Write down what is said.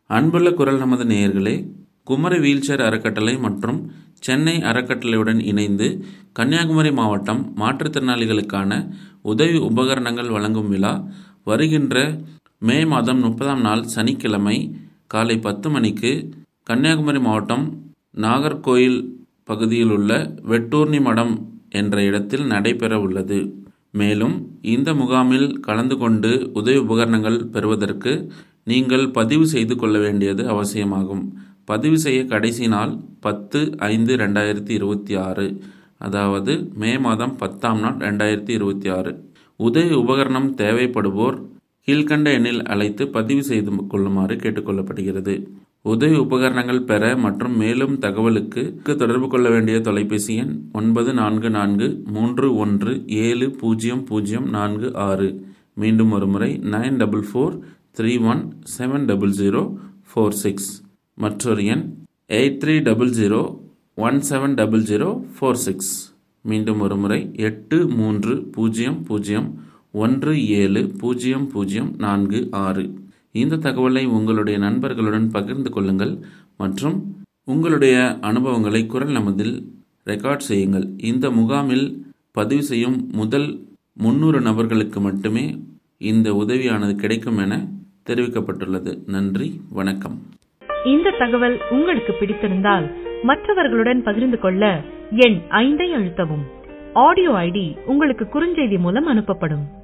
அன்புள்ள குரல் நமது நேயர்களே குமரி வீல்சேர் அறக்கட்டளை மற்றும் சென்னை அறக்கட்டளையுடன் இணைந்து கன்னியாகுமரி மாவட்டம் மாற்றுத்திறனாளிகளுக்கான உதவி உபகரணங்கள் வழங்கும் விழா வருகின்ற மே மாதம் முப்பதாம் நாள் சனிக்கிழமை காலை பத்து மணிக்கு கன்னியாகுமரி மாவட்டம் நாகர்கோயில் பகுதியில் உள்ள வெட்டூர்ணி மடம் என்ற இடத்தில் நடைபெற உள்ளது மேலும் இந்த முகாமில் கலந்து கொண்டு உதவி உபகரணங்கள் பெறுவதற்கு நீங்கள் பதிவு செய்து கொள்ள வேண்டியது அவசியமாகும் பதிவு செய்ய கடைசி நாள் பத்து ஐந்து ரெண்டாயிரத்தி இருபத்தி ஆறு அதாவது மே மாதம் பத்தாம் நாள் ரெண்டாயிரத்தி இருபத்தி ஆறு உதவி உபகரணம் தேவைப்படுவோர் கீழ்கண்ட எண்ணில் அழைத்து பதிவு செய்து கொள்ளுமாறு கேட்டுக்கொள்ளப்படுகிறது உதவி உபகரணங்கள் பெற மற்றும் மேலும் தகவலுக்கு தொடர்பு கொள்ள வேண்டிய தொலைபேசி எண் ஒன்பது நான்கு நான்கு மூன்று ஒன்று ஏழு பூஜ்ஜியம் பூஜ்ஜியம் நான்கு ஆறு மீண்டும் ஒரு முறை nine double four three one seven double zero four six மற்றொரு எண் eight three double zero one seven double zero four six மீண்டும் ஒரு முறை எட்டு மூன்று பூஜ்ஜியம் பூஜ்ஜியம் ஒன்று ஏழு பூஜ்ஜியம் பூஜ்ஜியம் நான்கு ஆறு இந்த தகவலை உங்களுடைய நண்பர்களுடன் பகிர்ந்து கொள்ளுங்கள் மற்றும் உங்களுடைய அனுபவங்களை குரல் நமதில் ரெக்கார்ட் செய்யுங்கள் இந்த முகாமில் பதிவு செய்யும் முதல் முன்னூறு நபர்களுக்கு மட்டுமே இந்த உதவியானது கிடைக்கும் என தெரிவிக்கப்பட்டுள்ளது நன்றி வணக்கம் இந்த தகவல் உங்களுக்கு பிடித்திருந்தால் மற்றவர்களுடன் பகிர்ந்து கொள்ள எண் ஐந்தை அழுத்தவும் ஆடியோ ஐடி உங்களுக்கு குறுஞ்செய்தி மூலம் அனுப்பப்படும்